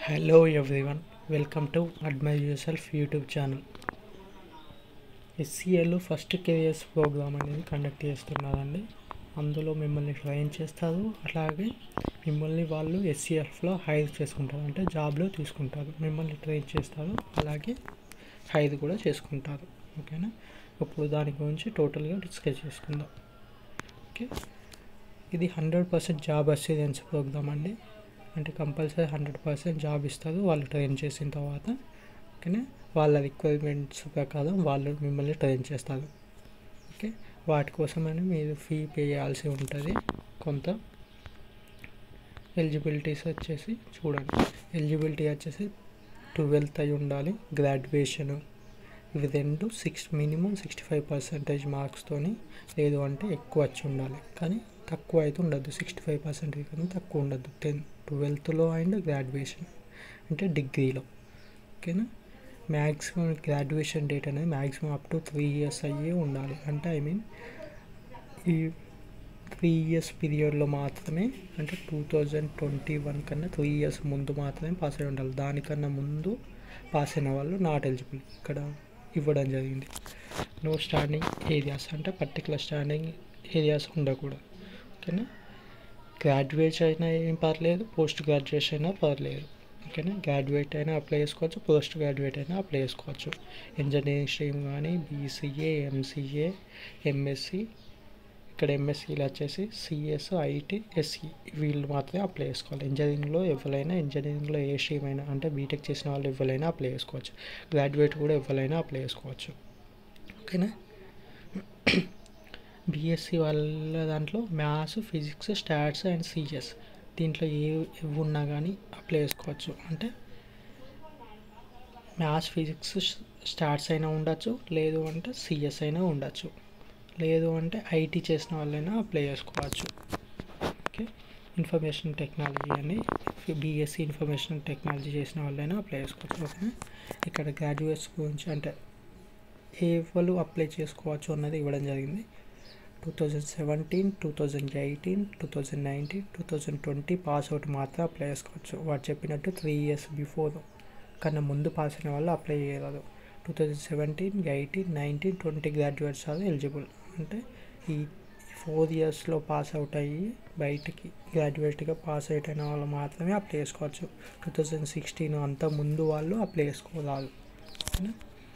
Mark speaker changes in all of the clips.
Speaker 1: hello everyone welcome to admire yourself YouTube channel SCL first careers program అనేది conduct చేస్తున్నారండి అందులో మిమ్మల్ని train చేస్తారు అలాగే మిమ్మల్ని వాళ్ళు ఎస్సీఎఫ్లో హైర్ చేసుకుంటారు అంటే జాబ్లో తీసుకుంటారు మిమ్మల్ని ట్రైన్ చేస్తారు అలాగే హైర్ కూడా చేసుకుంటారు ఓకేనా ఇప్పుడు దాని గురించి టోటల్గా డిస్కస్ చేసుకుందాం ఓకే ఇది hundred percent job assurance program అండి అంటే కంపల్సరీ హండ్రెడ్ పర్సెంట్ జాబ్ ఇస్తారు వాళ్ళు ట్రైన్ చేసిన తర్వాత ఓకేనా వాళ్ళ రిక్వైర్మెంట్స్ ప్రకారం వాళ్ళు మిమ్మల్ని ట్రైన్ చేస్తారు ఓకే వాటి కోసమని మీరు ఫీ పే చేయాల్సి ఉంటుంది కొంత ఎలిజిబిలిటీస్ వచ్చేసి చూడండి ఎలిజిబిలిటీ వచ్చేసి ట్వెల్త్ అయి ఉండాలి గ్రాడ్యుయేషను ఇవి రెండు six minimum sixty five percentage మార్క్స్తోని లేదు అంటే ఎక్కువ వచ్చి ఉండాలి కానీ తక్కువ అయితే ఉండద్దు సిక్స్టీ ఫైవ్ పర్సెంటేజ్ కన్నా తక్కువ ఉండద్దు టెన్ ట్వెల్త్లో అండ్ గ్రాడ్యుయేషన్ అంటే డిగ్రీలో ఓకేనా మ్యాక్సిమం గ్రాడ్యుయేషన్ డేట్ అనేది maximum up to three years అయ్యే ఉండాలి అంటే ఐ మీన్ ఈ త్రీ ఇయర్స్ పీరియడ్లో మాత్రమే అంటే టూ థౌజండ్ ట్వంటీ వన్ కన్నా త్రీ ఇయర్స్ ముందు మాత్రమే పాస్ అయి ఉండాలి దానికన్నా ముందు పాస్ అయిన వాళ్ళు నాట్ ఎలిజిబుల్ ఇక్కడ ఇవ్వడం జరిగింది నో స్టాండింగ్ ఏరియాస్ అంటే పర్టికులర్ స్టాండింగ్ ఏరియాస్ ఉండకూడదు ఓకేనా గ్రాడ్యుయేట్ అయినా ఏం పర్లేదు పోస్ట్ గ్రాడ్యుయేషన్ అయినా పర్లేదు ఓకేనా గ్రాడ్యుయేట్ అయినా అప్లై చేసుకోవచ్చు పోస్ట్ గ్రాడ్యుయేట్ అయినా అప్లై చేసుకోవచ్చు ఇంజనీరింగ్ స్ట్రీమ్ కానీ బీసీఏ ఎంసీఏ ఎంఎస్సి ఇక్కడ ఎంఎస్సీలు వచ్చేసి సిఎస్ ఐటీ ఎస్సీ వీళ్ళు మాత్రమే అప్లై చేసుకోవాలి ఇంజనీరింగ్లో ఎవరైనా ఇంజనీరింగ్లో ఏ స్ట్రీమ్ అయినా అంటే బీటెక్ చేసిన వాళ్ళు ఎవరైనా అప్లై చేసుకోవచ్చు గ్రాడ్యుయేట్ కూడా ఎవరైనా అప్లై చేసుకోవచ్చు ఓకేనా బీఎస్సీ వాళ్ళ దాంట్లో maths physics stats and CS దీంట్లో ఏ ఇవి ఉన్నా కానీ అప్లై చేసుకోవచ్చు అంటే మ్యాథ్స్ ఫిజిక్స్ స్టాట్స్ అయినా ఉండొచ్చు లేదు అంటే సిఎస్ అయినా ఉండొచ్చు లేదు అంటే ఐటీ చేసిన వాళ్ళైనా అప్లై చేసుకోవచ్చు ఓకే ఇన్ఫర్మేషన్ టెక్నాలజీ అని బీఎస్సీ ఇన్ఫర్మేషన్ టెక్నాలజీ చేసిన వాళ్ళైనా అప్లై చేసుకోవచ్చు ఓకేనా ఇక్కడ గ్రాడ్యుయేట్స్ గురించి అంటే ఏ వాళ్ళు అప్లై చేసుకోవచ్చు అన్నది ఇవ్వడం జరిగింది two thousand seventeen two thousand eighteen two thousand nineteen two thousand twenty pass out మాత్రం అప్లై చేసుకోవచ్చు వాడు చెప్పినట్టు త్రీ ఇయర్స్ బిఫోర్ కన్నా ముందు పాస్ అయిన వాళ్ళు అప్లై చేయగలరు two thousand seventeen eighteen nineteen twenty graduates are eligible అంటే ఈ ఫోర్ ఇయర్స్లో పాస్ అవుట్ అయ్యి బయటికి గ్రాడ్యుయేట్గా పాస్ అవుట్ అయిన వాళ్ళు మాత్రమే అప్లై చేసుకోవచ్చు టూ థౌజండ్ సిక్స్టీన్ అంత ముందు వాళ్ళు అప్లై చేసుకోరాదు ఓకేనా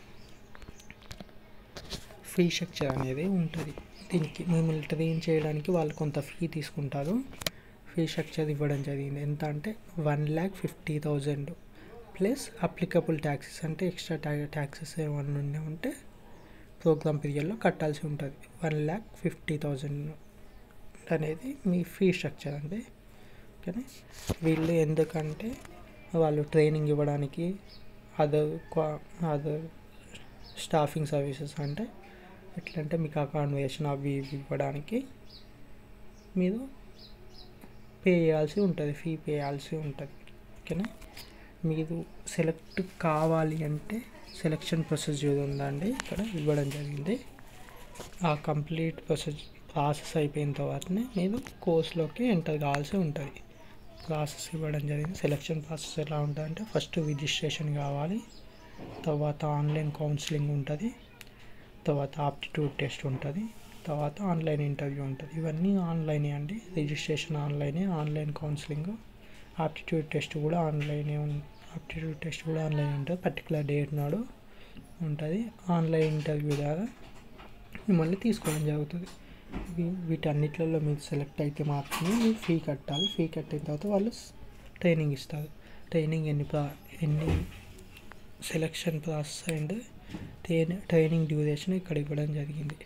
Speaker 1: ఫీ స్ట్రక్చర్ అనేది ఉంటుంది దీనికి మిమ్మల్ని ట్రైన్ చేయడానికి వాళ్ళు కొంత ఫీ తీసుకుంటారు ఫీ స్ట్రక్చర్ ఇవ్వడం జరిగింది ఎంత అంటే one lakh fifty thousand plus applicable taxes అంటే ఎక్స్ట్రా ట్యా ట్యాక్సెస్ ఏమన్నా ఉంటే ప్రోగ్రామ్ పీరియడ్లో కట్టాల్సి ఉంటుంది వన్ ల్యాక్ ఫిఫ్టీ థౌజండ్ అనేది మీ ఫీ స్ట్రక్చర్ అండి ఓకేనా వీళ్ళు ఎందుకంటే వాళ్ళు ట్రైనింగ్ ఇవ్వడానికి అదర్ అదర్ స్టాఫింగ్ సర్వీసెస్ అంటే ఎట్లంటే మీకు అకామిడేషన్ అవి ఇవి ఇవ్వడానికి మీరు పే చేయాల్సి ఉంటుంది ఫీ పే చేయాల్సి ఉంటుంది ఓకేనా మీరు సెలెక్ట్ కావాలి అంటే సెలెక్షన్ ప్రొసీజర్ ఉందండి ఇక్కడ ఇవ్వడం జరిగింది ఆ కంప్లీట్ ప్రొసెస్ ప్రాసెస్ అయిపోయిన తర్వాతనే మీరు కోర్స్లోకి ఎంటర్ కావాల్సి ఉంటుంది ప్రాసెస్ ఇవ్వడం జరిగింది సెలెక్షన్ ప్రాసెస్ ఎలా ఉంటుందంటే ఫస్ట్ రిజిస్ట్రేషన్ కావాలి తర్వాత ఆన్లైన్ కౌన్సిలింగ్ ఉంటుంది తర్వాత ఆప్టిట్యూడ్ టెస్ట్ ఉంటుంది తర్వాత ఆన్లైన్ ఇంటర్వ్యూ ఉంటుంది ఇవన్నీ ఆన్లైనే అండి రిజిస్ట్రేషన్ ఆన్లైనే ఆన్లైన్ కౌన్సిలింగ్ ఆప్టిట్యూడ్ టెస్ట్ కూడా ఆన్లైనే ఆప్టిట్యూడ్ టెస్ట్ కూడా ఆన్లైన్ ఉంటుంది పర్టికులర్ డేట్ నాడు ఉంటుంది ఆన్లైన్ ఇంటర్వ్యూ ద్వారా మిమ్మల్ని తీసుకోవడం జరుగుతుంది వీటన్నిటిలో మీరు సెలెక్ట్ అయితే మాత్రమే మీరు ఫీ కట్టాలి ఫీ కట్టిన తర్వాత వాళ్ళు ట్రైనింగ్ ఇస్తారు ట్రైనింగ్ ఎన్ని ప్రా ఎన్ని selection process and training duration ఇక్కడ ఇవ్వడం జరిగింది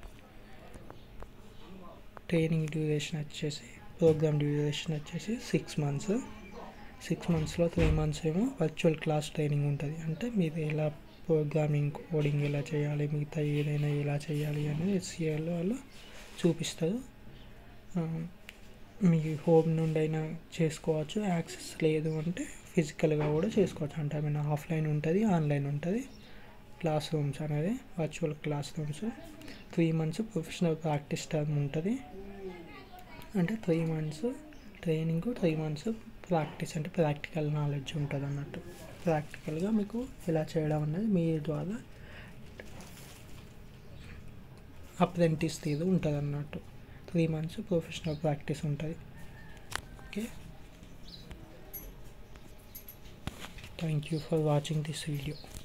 Speaker 1: ట్రైనింగ్ డ్యూరేషన్ వచ్చేసి ప్రోగ్రామ్ డ్యూరేషన్ వచ్చేసి సిక్స్ మంత్స్ సిక్స్ మంత్స్లో త్రీ మంత్స్ ఏమో వర్చువల్ క్లాస్ ట్రైనింగ్ ఉంటుంది అంటే మీరు ఎలా ప్రోగ్రామింగ్ కోడింగ్ ఎలా చేయాలి మిగతా ఏదైనా ఎలా చేయాలి అనేది ఎస్సీఐలో వాళ్ళు చూపిస్తారు మీ హోమ్ నుండి అయినా చేసుకోవచ్చు యాక్సెస్ లేదు అంటే ఫిజికల్గా కూడా చేసుకోవచ్చు అంటే ఐ మీన్ ఆఫ్లైన్ ఉంటుంది ఆన్లైన్ ఉంటుంది క్లాస్ రూమ్స్ అనేది virtual classrooms three months professional practice term ఉంటుంది అంటే three months training three months practice అంటే ప్రాక్టికల్ నాలెడ్జ్ ఉంటుంది అన్నట్టు ప్రాక్టికల్గా మీకు ఎలా చేయడం అనేది మీ ద్వారా అప్రెంటిస్ తీరు ఉంటుంది అన్నట్టు త్రీ మంత్స్ ప్రొఫెషనల్ ప్రాక్టీస్ ఉంటుంది okay thank you for watching this video